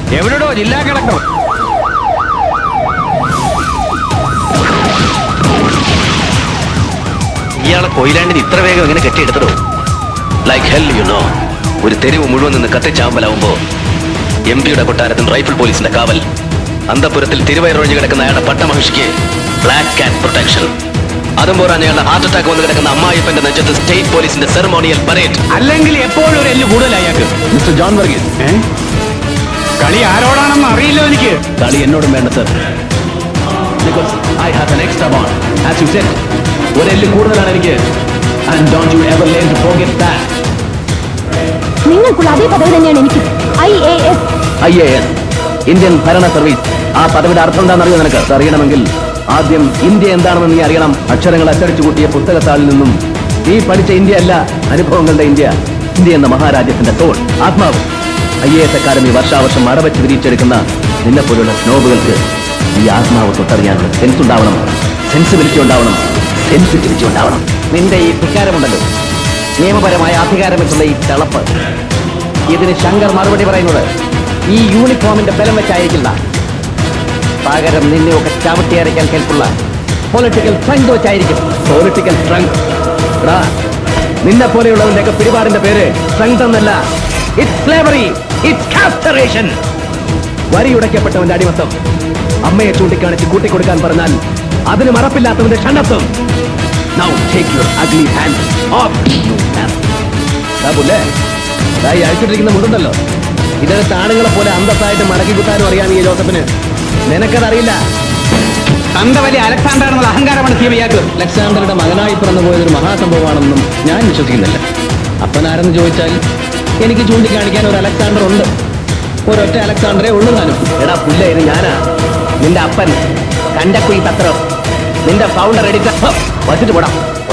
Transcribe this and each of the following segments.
എവിടെടോ ജില്ലാ കളക്ടർ ഇയാളെ കൊയിലാണ്ടിന് ഇത്ര വേഗം എങ്ങനെ കെട്ടിയെടുത്തടോ ലൈക്ക് ഹെൽ യു നോ ഒരു തെരുവ് മുഴുവൻ നിന്ന് കത്തിച്ചാമ്പലാവുമ്പോ എം പിയുടെ കൊട്ടാരത്തിന് റൈഫിൾ പോലീസിന്റെ കാവൽ അന്തപുരത്തിൽ തിരുവയറൊഴിഞ്ഞ് കിടക്കുന്ന അയാളുടെ പട്ടമഹിഷിക്ക് ബ്ലാക്ക് കാറ്റ് പ്രൊട്ടക്ഷൻ അതും പോരാൻ അയാളുടെ ഹാർട്ട് അറ്റാക്ക് വന്ന് കിടക്കുന്ന അമ്മായിപ്പന്റെ നെഞ്ചത്ത് സ്റ്റേറ്റ് പോലീസിന്റെ സെറമോണിയൽ പരേഡ് അല്ലെങ്കിൽ എപ്പോഴും ഒരു എല്ല് കൂടുതൽ അയാൾക്ക് മിസ്റ്റർ ജോൺ വർഗീസ് ഏ? കളി ആരോടാണെന്ന് അറിയില്ലോ എനിക്ക് കളി എന്നോടും വേണ്ട sir because I have an extra bone as you said ഒരെല്ല് കൂടുതലാണ് എനിക്ക് and don't you ever learn to forget that നിങ്ങൾക്കുള്ള അതേ പദവി തന്നെയാണ് എനിക്ക് I A S I A S Indian ഭരണ സർവീസ് ആ പദവിയുടെ അർത്ഥം എന്താണെന്നറിയോ നിനക്ക് അറിയണമെങ്കിൽ ആദ്യം ഇന്ത്യ എന്താണെന്ന് നീ അറിയണം അക്ഷരങ്ങൾ അച്ചടിച്ചു കൂട്ടിയ പുസ്തകത്താളിൽ നിന്നും നീ പഠിച്ച ഇന്ത്യ അല്ല അനുഭവങ്ങളുടെ ഇന്ത്യ ഇന്ത്യ എന്ന മഹാരാജ്യത്തിന്റെ തോൾ ആത്മാവ് ഐ എ എസ് അക്കാദമി വർഷാവർഷം മടവച്ച് വിരിച്ചെടുക്കുന്ന നിന്നെ പോലുള്ള സ്നോബുകൾക്ക് ഈ ആത്മാവ് തൊട്ടറിയാനുള്ള സെൻസ് ഉണ്ടാവണം സെൻസിബിലിറ്റി ഉണ്ടാവണം സെൻസിറ്റിവിറ്റി ഉണ്ടാവണം നിന്റെ ഈ ധിക്കാരമുണ്ടല്ലോ നിയമപരമായ അധികാരം വെച്ചുള്ള ഈ തിളപ്പ് ഇതിന് ശങ്കർ മറുപടി പറയുന്നത് ഈ യൂണിഫോമിന്റെ ബലം വെച്ചായിരിക്കില്ല പകരം നിന്നെയൊക്കെ ചവിട്ടിയരയ്ക്കാൻ കേൾപ്പുള്ള പൊളിറ്റിക്കൽ സ്ട്രെങ്ത് വെച്ചായിരിക്കും പൊളിറ്റിക്കൽ സ്ട്രെങ്ത് നിന്നെ പോലെയുള്ളവന്റെ ഒക്കെ പിടിപാടിന്റെ പേര് സ്ട്രെങ്ത് എന്നല്ല ഇറ്റ്സ് സ്ലേവറി ഇറ്റ്സ് കാസ്റ്ററേഷൻ വരിയുടയ്ക്കപ്പെട്ടവന്റെ അടിമത്തം അമ്മയെ ചൂണ്ടിക്കാണിച്ച് കൂട്ടിക്കൊടുക്കാൻ പറഞ്ഞാൽ അതിന് മറപ്പില്ലാത്തവന്റെ ഷണ്ടത്വം Now take your ugly hands off you ഡാബുല്ലേ ദാ ഈ അഴിച്ചിട്ടിരിക്കുന്ന മുണ്ടുണ്ടല്ലോ ഇതിനകത്ത് ആണുങ്ങളെ പോലെ അന്തസ്സായിട്ട് മടക്കി കുത്താനും അറിയാം ഈ ജോസഫിന് നിനക്കതറിയില്ല തന്ത വലിയ അലക്സാണ്ടർ എന്നുള്ള അഹങ്കാരമാണ് സി ഇയാൾക്ക് അലക്സാണ്ടറുടെ മകനായി പിറന്നു പോയതൊരു മഹാസംഭവമാണെന്നും ഞാൻ വിശ്വസിക്കുന്നില്ല അപ്പനാരെന്ന് ചോദിച്ചാൽ എനിക്ക് ചൂണ്ടിക്കാണിക്കാൻ ഒരു അലക്സാണ്ടർ ഉണ്ട് ഒരൊറ്റ അലക്സാണ്ടറെ ഉള്ളു താനും എടാ പുല്ല ഇത് ഞാനാ നിന്റെ അപ്പൻ കണ്ടക്കുയി പത്രം നിന്റെ ഫൗണ്ടർ എഡിറ്റർ വച്ചിട്ട് പോടാം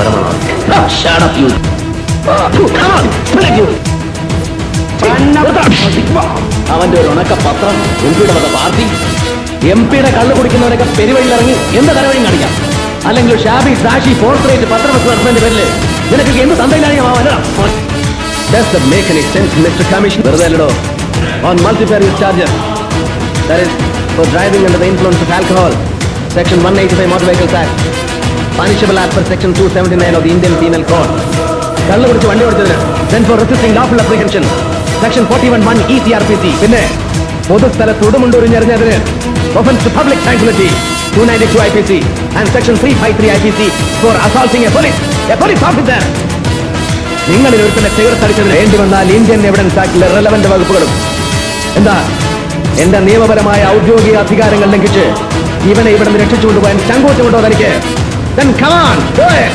അവന്റെ ഒരു ഉണക്ക പത്രം എം പിയുടെ വക പാർട്ടി എം പിയുടെ കള്ളു കുടിക്കുന്നവരൊക്കെ പെരുവഴിയിലിറങ്ങി എന്ത് തലവഴിയും കാണിക്കാം അല്ലെങ്കിൽ ഷാബി സാഷി പോർട്രേറ്റ് പത്രപ്രസ് നടത്തുന്നതിന്റെ പേരില് നിനക്ക് എന്ത് തന്തയിലാണ് Does that make any sense, Mr. Commissioner? വെറുതെ അല്ലടോ on multifarious charges. That is, for driving under the influence of alcohol. Section 185 Motor Vehicles Act. Punishable as per Section 279 of the Indian Penal Code. കള്ളു കുടിച്ച് വണ്ടി ഓടിച്ചതിന് then for resisting lawful apprehension. Section 41 1 ECRPC. പിന്നെ പൊതുസ്ഥലത്ത് ഉടുമുണ്ടൊരിഞ്ഞെറിഞ്ഞതിന് offense to public tranquility. 292 IPC and Section 353 IPC for assaulting a police, a police officer. നിങ്ങളിൽ ഒരുത്തന്നെ തീർത്തടിച്ചതിന് വേണ്ടി വന്നാൽ Indian evidence ആക്ടിലെ relevant വകുപ്പുകളും എന്താ എന്റെ നിയമപരമായ ഔദ്യോഗിക അധികാരങ്ങൾ ലംഘിച്ച് ഇവനെ ഇവിടെ നിന്ന് രക്ഷിച്ചുകൊണ്ടുപോകാൻ ചങ്കോച്ചുകൊണ്ടോ തനിക്ക് Then come on, do it.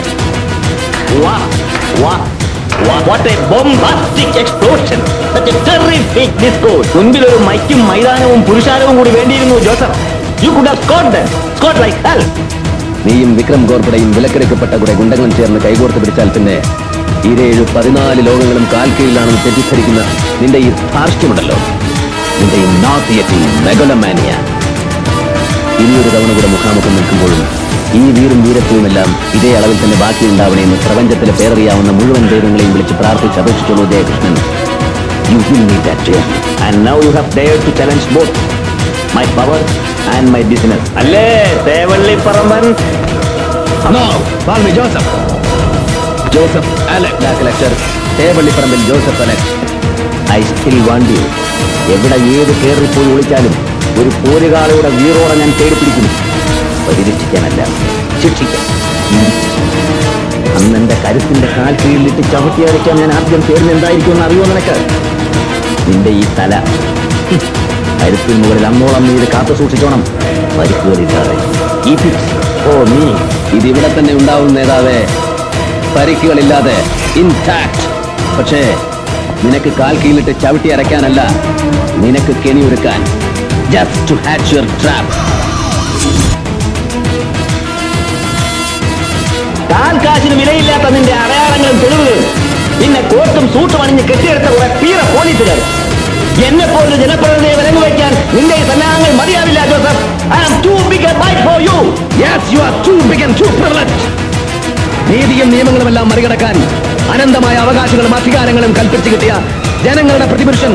What a bombastic explosion! Such a terrific disco! മുൻപിൽ ഒരു മൈക്കും മൈതാനവും പുരുഷാരവും കൂടി വേണ്ടിയിരുന്നു Joseph you could have scored them. Scored like hell. നീയും വിക്രം ഗോർപ്പടയും വിലക്കെടുക്കപ്പെട്ട കുറെ ഗുണ്ടകളും ചേർന്ന് കൈകോർത്ത് പിടിച്ചാൽ പിന്നെ ഇരേഴ് പതിനാല് ലോകങ്ങളും കാൽക്കീഴിലാണെന്ന് തെറ്റിദ്ധരിക്കുന്ന നിന്റെ ഈ ധാർഷ്ട്യമുണ്ടല്ലോ നിന്റെ ഈ നാസിയറ്റിൽ മെഗലമാനിയ ഇനിയൊരു തവണ കൂടെ മുഖാമുഖം നിൽക്കുമ്പോഴും ഈ വീറും വീരത്വവുമെല്ലാം ഇതേ അളവിൽ തന്നെ ബാക്കിയുണ്ടാവണേ എന്ന് പ്രപഞ്ചത്തിലെ പേരറിയാവുന്ന മുഴുവൻ ദൈവങ്ങളെയും വിളിച്ച് പ്രാർത്ഥിച്ച് അപേക്ഷിച്ചോളൂ Jayakrishnan you will meet that ജയം And now you have dared to challenge both my power and my business. അല്ലേ Thevally Parampan No, call me Joseph. Joseph Alec, the collector. Thevallyparambil Joseph Alec I still want you എവിടെ ഏത് കയറിപ്പോയി ഒളിച്ചാലും ഒരു പോരുകാളയുടെ വീറോടെ ഞാൻ തേടിപ്പിടിക്കും പരിരക്ഷിക്കാനല്ല ശിക്ഷിക്കാൻ അന്ന് എന്റെ കരുത്തിന്റെ കാൽ കീഴിലിട്ട് ചവിട്ടി അരയ്ക്കാൻ ഞാൻ ആദ്യം ചേർന്ന് എന്തായിരിക്കും എന്ന് അറിയുമോ നിനക്ക് നിന്റെ ഈ തല ഹും, കരുത്തിന് മുകളിൽ അന്നോളം നീ ഇത് കാത്തു സൂക്ഷിച്ചോണം പരിക്കുകളില്ലാതെ ഈ ഫിക്സ് ഓ നീ ഇതിവിടെ തന്നെ ഉണ്ടാവും നേതാവേ പരിക്കുകളില്ലാതെ ഇൻടാക്ട് പക്ഷേ നിനക്ക് കാൽ കീഴിലിട്ട് ചവിട്ടി അരയ്ക്കാനല്ല നിനക്ക് കെണി ഒരുക്കാൻ just to hatch your trap താൻ കാശിന് വിലയില്ലാത്ത നിന്റെ അടയാളങ്ങളും തെളിവുകളും പിന്നെ കോട്ടും സൂട്ടും അണിഞ്ഞ് കെട്ടിയെടുത്ത കുറെ പീറ പോലീസുകാർ എന്നെ പോലൊരു ജനപ്രതിനിധിയെ വിലങ്ങ് വയ്ക്കാൻ നിന്റെ ഈ സന്നാഹങ്ങൾ മതിയാവില്ല Joseph I am too big a bite for you Yes, you are too big and too privileged. നീതിയും നിയമങ്ങളുമെല്ലാം മറികടക്കാൻ അനന്തമായ അവകാശങ്ങളും അധികാരങ്ങളും കൽപ്പിച്ചു കിട്ടിയ ജനങ്ങളുടെ പ്രതിപുരുഷൻ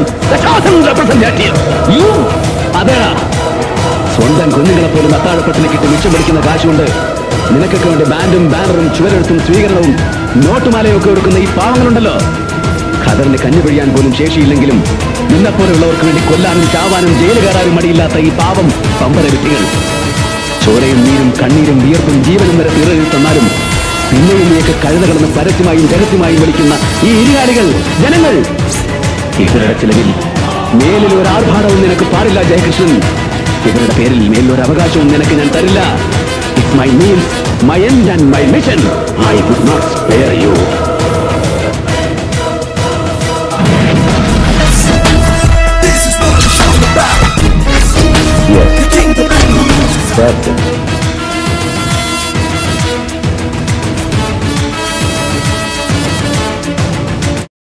യു അതേടാ സ്വന്തം കുഞ്ഞുങ്ങളെ പോലും അത്താഴപ്പട്ടിന് കിട്ടി മിച്ചം പിടിക്കുന്ന കാശുകൊണ്ട് നിനക്കൊക്കെ വേണ്ടി ബാൻഡും ബാനറും ചുവരെഴുത്തും സ്വീകരണവും നോട്ടുമാലയും ഒക്കെ കൊടുക്കുന്ന ഈ പാവങ്ങളുണ്ടല്ലോ ഖദറിന് കഞ്ഞു പിഴിയാൻ പോലും ശേഷിയില്ലെങ്കിലും നിന്നെപ്പോലെയുള്ളവർക്ക് വേണ്ടി കൊല്ലാനും ചാവാനും ജയില് കയറാനും മടിയില്ലാത്ത ഈ പാവം പമ്പര വ്യക്തികൾ ചോരയും നീരും കണ്ണീരും വിയർപ്പും ജീവനും വരെ തീറെഴുതി തന്നാലും പിന്നെയും നീയൊക്കെ കഴുതകളെന്ന് പരസ്യമായും രഹസ്യമായും വിളിക്കുന്ന ഈ ഇരുകാലികൾ ജനങ്ങൾ ഇവരുടെ ചിലവിൽ മേലിൽ ഒരു ആർഭാടവും നിനക്ക് പാടില്ല ജയകൃഷ്ണൻ ഇവരുടെ പേരിൽ മേലിൽ ഒരു അവകാശവും നിനക്ക് ഞാൻ തരില്ല it's my means my end and my mission I would not spare you This is what it's all about. Yes. You think the That's it.